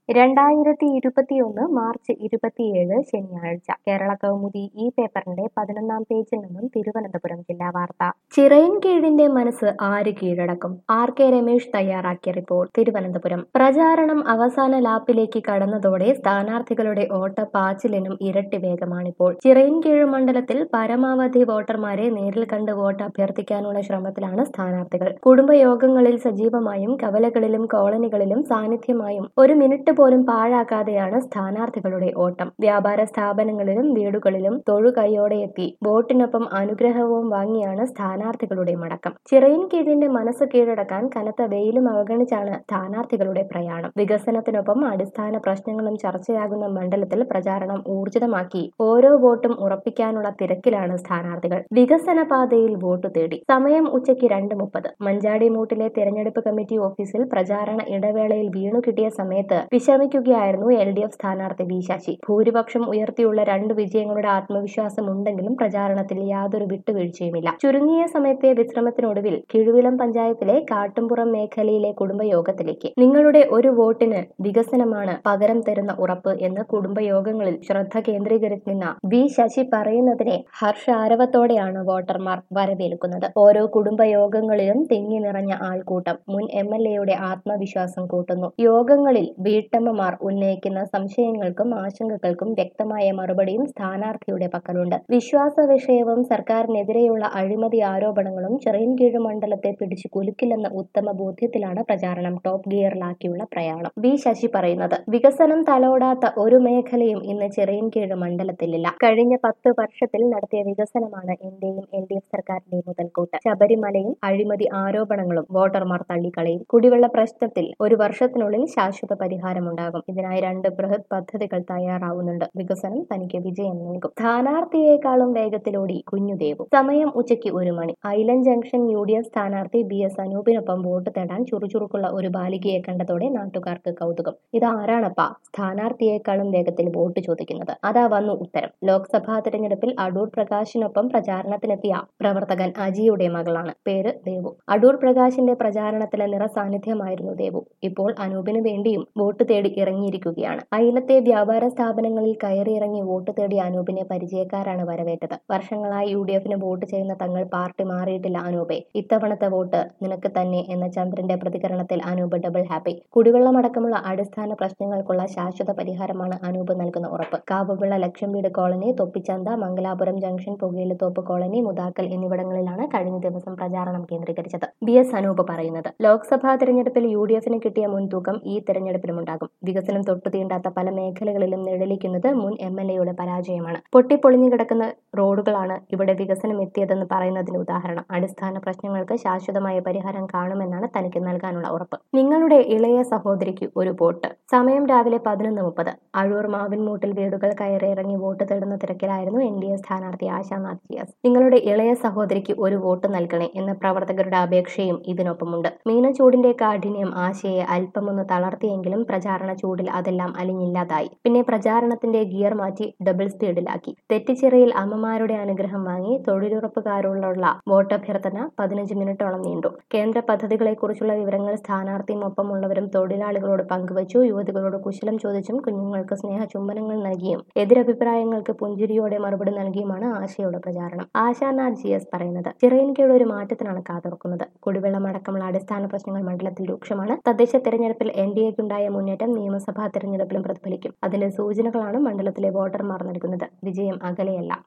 രണ്ടായിരത്തി ഇരുപത്തിയൊന്ന് മാർച്ച് ഇരുപത്തിയേഴ് ശനിയാഴ്ച കേരള കൗമുദി ഈ പേപ്പറിന്റെ പതിനൊന്നാം പേജിൽ നിന്നും തിരുവനന്തപുരം ജില്ലാ വാർത്ത ചിറയൻകീഴിന്റെ മനസ്സ് ആര് കീഴടക്കും ആർ കെ രമേശ് തയ്യാറാക്കിയ റിപ്പോർട്ട് തിരുവനന്തപുരം പ്രചാരണം അവസാന ലാപ്പിലേക്ക് കടന്നതോടെ സ്ഥാനാർത്ഥികളുടെ ഓട്ടപ്പാച്ചിലിനും ഇരട്ടി വേഗമാണിപ്പോൾ ചിറയൻകീഴ് മണ്ഡലത്തിൽ പരമാവധി വോട്ടർമാരെ നേരിൽ കണ്ട് വോട്ട് അഭ്യർത്ഥിക്കാനുള്ള ശ്രമത്തിലാണ് സ്ഥാനാർത്ഥികൾ കുടുംബയോഗങ്ങളിൽ സജീവമായും കവലകളിലും കോളനികളിലും സാന്നിധ്യമായും ഒരു മിനിറ്റ് പോലും പാഴാക്കാതെയാണ് സ്ഥാനാർത്ഥികളുടെ ഓട്ടം വ്യാപാര സ്ഥാപനങ്ങളിലും വീടുകളിലും തൊഴുകൈയോടെ എത്തി വോട്ടിനൊപ്പം അനുഗ്രഹവും വാങ്ങിയാണ് സ്ഥാനാർത്ഥികളുടെ മടക്കം ചിറയിൻ കീഴിന്റെ മനസ്സ് കീഴടക്കാൻ കനത്ത വെയിലും അവഗണിച്ചാണ് സ്ഥാനാർത്ഥികളുടെ പ്രയാണം വികസനത്തിനൊപ്പം അടിസ്ഥാന പ്രശ്നങ്ങളും ചർച്ചയാകുന്ന മണ്ഡലത്തിൽ പ്രചാരണം ഊർജിതമാക്കി ഓരോ വോട്ടും ഉറപ്പിക്കാനുള്ള തിരക്കിലാണ് സ്ഥാനാർത്ഥികൾ വികസന പാതയിൽ വോട്ട് തേടി സമയം ഉച്ചയ്ക്ക് രണ്ട് മുപ്പത് മഞ്ചാടി മൂട്ടിലെ തെരഞ്ഞെടുപ്പ് കമ്മിറ്റി ഓഫീസിൽ പ്രചാരണ ഇടവേളയിൽ വീണു കിട്ടിയ സമയത്ത് വിശ്രമിക്കുകയായിരുന്നു എൽ ഡി എഫ് സ്ഥാനാർത്ഥി വി ശശി ഭൂരിപക്ഷം ഉയർത്തിയുള്ള രണ്ട് വിജയങ്ങളുടെ ആത്മവിശ്വാസം ഉണ്ടെങ്കിലും പ്രചാരണത്തിൽ യാതൊരു വിട്ടുവീഴ്ചയുമില്ല ചുരുങ്ങിയ സമയത്തെ വിശ്രമത്തിനൊടുവിൽ കിഴുവിലം പഞ്ചായത്തിലെ കാട്ടുംപുറം മേഖലയിലെ കുടുംബയോഗത്തിലേക്ക് നിങ്ങളുടെ ഒരു വോട്ടിന് വികസനമാണ് പകരം തരുന്ന ഉറപ്പ് എന്ന് കുടുംബയോഗങ്ങളിൽ ശ്രദ്ധ കേന്ദ്രീകരിച്ച് നിന്ന വി ശശി പറയുന്നതിനെ ഹർഷാരവത്തോടെയാണ് വോട്ടർമാർ വരവേൽക്കുന്നത് ഓരോ കുടുംബയോഗങ്ങളിലും തിങ്ങി നിറഞ്ഞ ആൾക്കൂട്ടം മുൻ എം എൽ എയുടെ ആത്മവിശ്വാസം കൂട്ടുന്നു യോഗങ്ങളിൽ വീട്ടമ്മമാർ ഉന്നയിക്കുന്ന സംശയങ്ങൾക്കും ആശങ്കകൾക്കും വ്യക്തമായ മറുപടിയും സ്ഥാനാർത്ഥിയുടെ പക്കലുണ്ട് വിശ്വാസ വിഷയവും സർക്കാരിനെതിരെയുള്ള അഴിമതി ആരോപണങ്ങളും ചെറിയൻകീഴ് മണ്ഡലത്തെ പിടിച്ചു കുലുക്കില്ലെന്ന ഉത്തമ ബോധ്യത്തിലാണ് പ്രചാരണം ടോപ്പ് ഗിയറിലാക്കിയുള്ള പ്രയാണം വി ശശി പറയുന്നത് വികസനം തലോടാത്ത ഒരു മേഖലയും ഇന്ന് ചെറിയൻകീഴ് മണ്ഡലത്തിലില്ല കഴിഞ്ഞ പത്ത് വർഷത്തിൽ നടത്തിയ വികസനമാണ് എന്റെയും എൽ ഡി എഫ് സർക്കാരിന്റെയും മുതൽക്കൂട്ട് ശബരിമലയും അഴിമതി ആരോപണങ്ങളും വോട്ടർമാർ തള്ളിക്കളയും കുടിവെള്ള പ്രശ്നത്തിൽ ഒരു വർഷത്തിനുള്ളിൽ ശാശ്വത പരിഹാരമുണ്ടാകും ഇതിനായി രണ്ട് ബൃഹത് പദ്ധതികൾ തയ്യാറാവുന്നുണ്ട് വികസനം തനിക്ക് വിജയം നൽകും സ്ഥാനാർത്ഥിയേക്കാളും വേഗത്തിലോടി കുഞ്ഞുദേവു സമയം ഉച്ചയ്ക്ക് ഒരു മണി island junction U D F സ്ഥാനാർത്ഥി ബി എസ് അനൂപിനൊപ്പം വോട്ട് തേടാൻ ചുറുചുറുക്കുള്ള ഒരു ബാലികയെ കണ്ടതോടെ നാട്ടുകാർക്ക് കൗതുകം ഇതാരാണപ്പാ സ്ഥാനാർത്ഥിയേക്കാളും വേഗത്തിൽ വോട്ട് ചോദിക്കുന്നത് അതാ വന്നു ഉത്തരം ലോക്സഭാ തെരഞ്ഞെടുപ്പിൽ അടൂർ പ്രകാശിനൊപ്പം പ്രചാരണത്തിനെത്തിയ പ്രവർത്തകൻ അജിയുടെ മകളാണ് പേര് ദേവു അടൂർ പ്രകാശിന്റെ പ്രചാരണത്തിലെ നിറസാന്നിധ്യമായിരുന്നു ദേവു ഇപ്പോൾ അനൂപിന് വേണ്ടിയും വോട്ട് തേടി ഇറങ്ങിയിരിക്കുകയാണ് അയലത്തെ വ്യാപാര സ്ഥാപനങ്ങളിൽ കയറിയിറങ്ങി വോട്ട് തേടി അനൂപിനെ പരിചയക്കാരാണ് വരവേറ്റത് വർഷങ്ങളായി യു ഡി എഫിന് വോട്ട് ചെയ്യുന്ന തങ്ങൾ പാർട്ടി മാറിയിട്ടില്ല അനൂപെ ഇത്തവണത്തെ വോട്ട് നിനക്ക് തന്നെ എന്ന ചന്ദ്രന്റെ പ്രതികരണത്തിൽ അനൂപ് ഡബിൾ ഹാപ്പി കുടിവെള്ളമടക്കമുള്ള അടിസ്ഥാന പ്രശ്നങ്ങൾക്കുള്ള ശാശ്വത പരിഹാരമാണ് അനൂപ് നൽകുന്ന ഉറപ്പ് കാവുവിള ലക്ഷം വീട് colony Thoppichantha Mangalapuram junction Pukayilathoppu colony Muthakkal എന്നിവിടങ്ങളിലാണ് കഴിഞ്ഞ ദിവസം പ്രചാരണം കേന്ദ്രീകരിച്ചത് ബി എസ് അനൂപ് പറയുന്നത് ലോക്സഭാ തെരഞ്ഞെടുപ്പിൽ യു ഡി എഫിന് കിട്ടിയ മുൻതൂക്കം ഈ തെരഞ്ഞെടുപ്പിലുമുണ്ടാകും വികസനം തൊട്ടു തീണ്ടാത്ത പല മേഖലകളിലും നിഴലിക്കുന്നത് മുൻ എം എൽ എയുടെ പരാജയമാണ് പൊട്ടിപ്പൊളിഞ്ഞു കിടക്കുന്ന റോഡുകളാണ് ഇവിടെ വികസനം എത്തിയതെന്ന് പറയുന്നതിന് ഉദാഹരണം അടിസ്ഥാന പ്രശ്നങ്ങൾക്ക് ശാശ്വതമായ പരിഹാരം കാണുമെന്നാണ് തനിക്ക് നൽകാനുള്ള ഉറപ്പ് നിങ്ങളുടെ ഇളയ സഹോദരിക്ക് ഒരു വോട്ട് സമയം രാവിലെ പതിനൊന്ന് മുപ്പത് അഴൂർ മാവിൻമൂട്ടിൽ വീടുകൾ കയറിയിറങ്ങി വോട്ട് തേടുന്ന തിരക്കിലായിരുന്നു എൻ ഡി എ സ്ഥാനാർത്ഥി ആശാനാഥ് ജി എസ് നിങ്ങളുടെ ഇളയ സഹോദരിക്ക് ഒരു വോട്ട് നൽകണേ എന്ന പ്രവർത്തകരുടെ അപേക്ഷയും ഇതിനൊപ്പമുണ്ട് മീനച്ചൂടിന്റെ കാഠിന്യം ആശയെ അല്പമൊന്ന് തളർത്തിയെങ്കിലും പ്രചാരണ ചൂടിൽ അതെല്ലാം അലിഞ്ഞില്ലാതായി പിന്നെ പ്രചാരണത്തിന്റെ ഗിയർ മാറ്റി ഡബിൾ സ്പീഡിലാക്കി തെറ്റിച്ചിറയിൽ അമ്മമാരുടെ അനുഗ്രഹം വാങ്ങി തൊഴിലുറപ്പുകാരോടുള്ള വോട്ടഭ്യർത്ഥന പതിനഞ്ച് മിനിറ്റോളം നീണ്ടു കേന്ദ്ര പദ്ധതികളെക്കുറിച്ചുള്ള വിവരങ്ങൾ സ്ഥാനാർത്ഥിയും ഒപ്പമുള്ളവരും തൊഴിലാളികളോട് പങ്കുവച്ചു യുവതികളോട് കുശലം ചോദിച്ചും കുഞ്ഞുങ്ങൾക്ക് സ്നേഹ ചുംബനങ്ങൾ നൽകിയും എതിരഭിപ്രായങ്ങൾക്ക് പുഞ്ചിരിയോടെ മറുപടി നൽകിയുമാണ് ആശയുടെ പ്രചാരണം ആശാനാഥ് ജി എസ് പറയുന്നത് ചിറയൻകീഴ് ഒരു മാറ്റത്തിനാണ് കാതോർക്കുന്നത് കുടിവെള്ളമടക്കമുള്ള അടിസ്ഥാന പ്രശ്നങ്ങൾ മണ്ഡലത്തിൽ രൂക്ഷമാണ് തദ്ദേശ തെരഞ്ഞെടുപ്പിൽ എൻ ഡി എക്കുണ്ടായ മുന്നേറ്റം നിയമസഭാ തെരഞ്ഞെടുപ്പിലും പ്രതിഫലിക്കും അതിന്റെ സൂചനകളാണ് മണ്ഡലത്തിലെ വോട്ടർമാർ നൽകുന്നത് വിജയം അകലെയല്ല